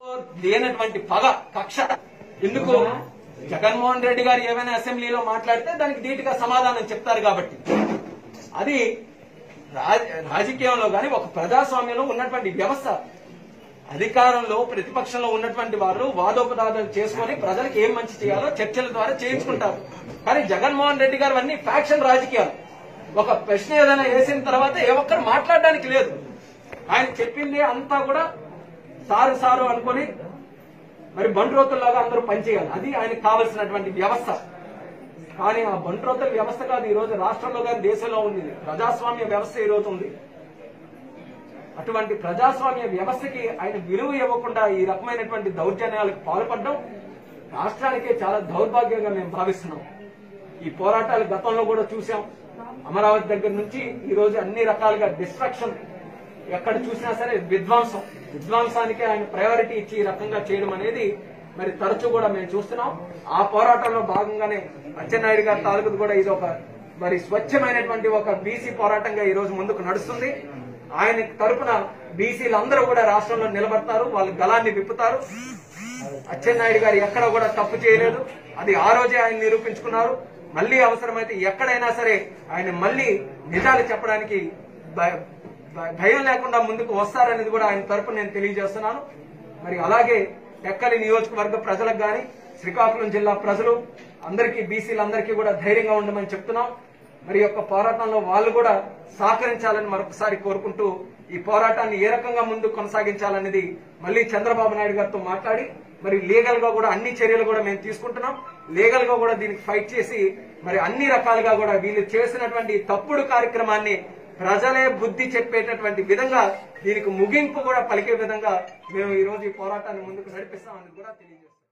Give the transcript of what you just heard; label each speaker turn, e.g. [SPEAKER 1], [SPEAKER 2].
[SPEAKER 1] లేనటువంటి పగ కక్ష ఎందుకు జగన్మోహన్ రెడ్డి గారు ఏమైనా అసెంబ్లీలో మాట్లాడితే దానికి ధీటుగా సమాధానం చెప్తారు కాబట్టి అది రాజ- రాజకీయంలో గాని ఒక ప్రజాస్వామ్యంలో ఉన్నటువంటి వ్యవస్థ అధికారంలో ప్రతిపక్షంలో ఉన్నటువంటి వారు వాదోపవాదాలు చేసుకొని ప్రజలకు ఏం మంచి చేయాలో చర్చల ద్వారా చేయించుకుంటారు కానీ జగన్మోహన్ రెడ్డి గారు అన్ని ఫ్యాక్షన్ రాజకీయాలు ఒక ప్రశ్న ఏదైనా వేసిన తర్వాత ఏ ఒక్కరు మాట్లాడడానికి లేదు ఆయన చెప్పింది అంతా కూడా సారు సారు అనుకొని మరి బంట్రోతుల్లాగా అందరూ పనిచేయాలి అది ఆయనకు కావలసినటువంటి వ్యవస్థ కానీ ఆ బంట్రోతుల వ్యవస్థ కాదు ఈ రోజు రాష్ట్రంలో కానీ దేశంలో ఉంది ఇది. ప్రజాస్వామ్య వ్యవస్థ ఈ రోజు ఉంది అటువంటి ప్రజాస్వామ్య వ్యవస్థకి ఆయన విలువ ఇవ్వకుండా ఈ రకమైనటువంటి దౌర్జన్యాలకు పాల్పడడం రాష్ట్రానికే చాలా దౌర్భాగ్యంగా మేము భావిస్తున్నాం ఈ పోరాటాలు గతంలో కూడా చూసాం అమరావతి దగ్గర నుంచి ఈ రోజు అన్ని రకాలుగా డిస్ట్రక్షన్ ఎక్కడ చూసినా సరే విధ్వంసం విధ్వంసానికే ఆయన ప్రయారిటీ ఇచ్చి ఈ రకంగా చేయడం అనేది మరి తరచూ కూడా మేము చూస్తున్నాం ఆ పోరాటంలో భాగంగానే అచ్చెన్నాయుడు గారి తాలూకు కూడా ఇది ఒక మరి స్వచ్ఛమైనటువంటి ఒక బీసీ పోరాటంగా ఈ రోజు ముందుకు నడుస్తుంది ఆయన తరపున బీసీలు అందరూ కూడా రాష్ట్రంలో నిలబడతారు వాళ్ళ గలాన్ని విప్పుతారు అచ్చెన్నాయుడు గారు ఎక్కడ కూడా తప్పు చేయలేదు అది ఆ రోజే ఆయన నిరూపించుకున్నారు మళ్ళీ అవసరమైతే ఎక్కడైనా సరే ఆయన మళ్ళీ నిజాలు చెప్పడానికి భ- భ- భయం లేకుండా ముందుకు వస్తారనేది కూడా ఆయన తరపున నేను తెలియజేస్తున్నాను మరి అలాగే టెక్కలి నియోజకవర్గ ప్రజలకు గాని శ్రీకాకుళం జిల్లా ప్రజలు అందరికీ బీసీలందరికీ కూడా ధైర్యంగా ఉండమని చెప్తున్నాం మరి ఈ యొక్క పోరాటంలో వాళ్ళు కూడా సహకరించాలని మరొకసారి కోరుకుంటూ ఈ పోరాటాన్ని ఏ రకంగా ముందు కొనసాగించాలనేది మళ్ళీ చంద్రబాబు నాయుడు గారితో మాట్లాడి మరి లీగల్ గా కూడా అన్ని చర్యలు కూడా మేము తీసుకుంటున్నాం లీగల్ గా కూడా దీనికి ఫైట్ చేసి మరి అన్ని రకాలుగా కూడా వీళ్ళు చేసినటువంటి తప్పుడు కార్యక్రమాన్ని ప్రజలే బుద్ధి చెప్పేటటువంటి విధంగా దీనికి ముగింపు కూడా పలికే విధంగా మేము ఈ రోజు ఈ పోరాటాన్ని ముందుకు నడిపిస్తామని కూడా తెలియజేస్తాం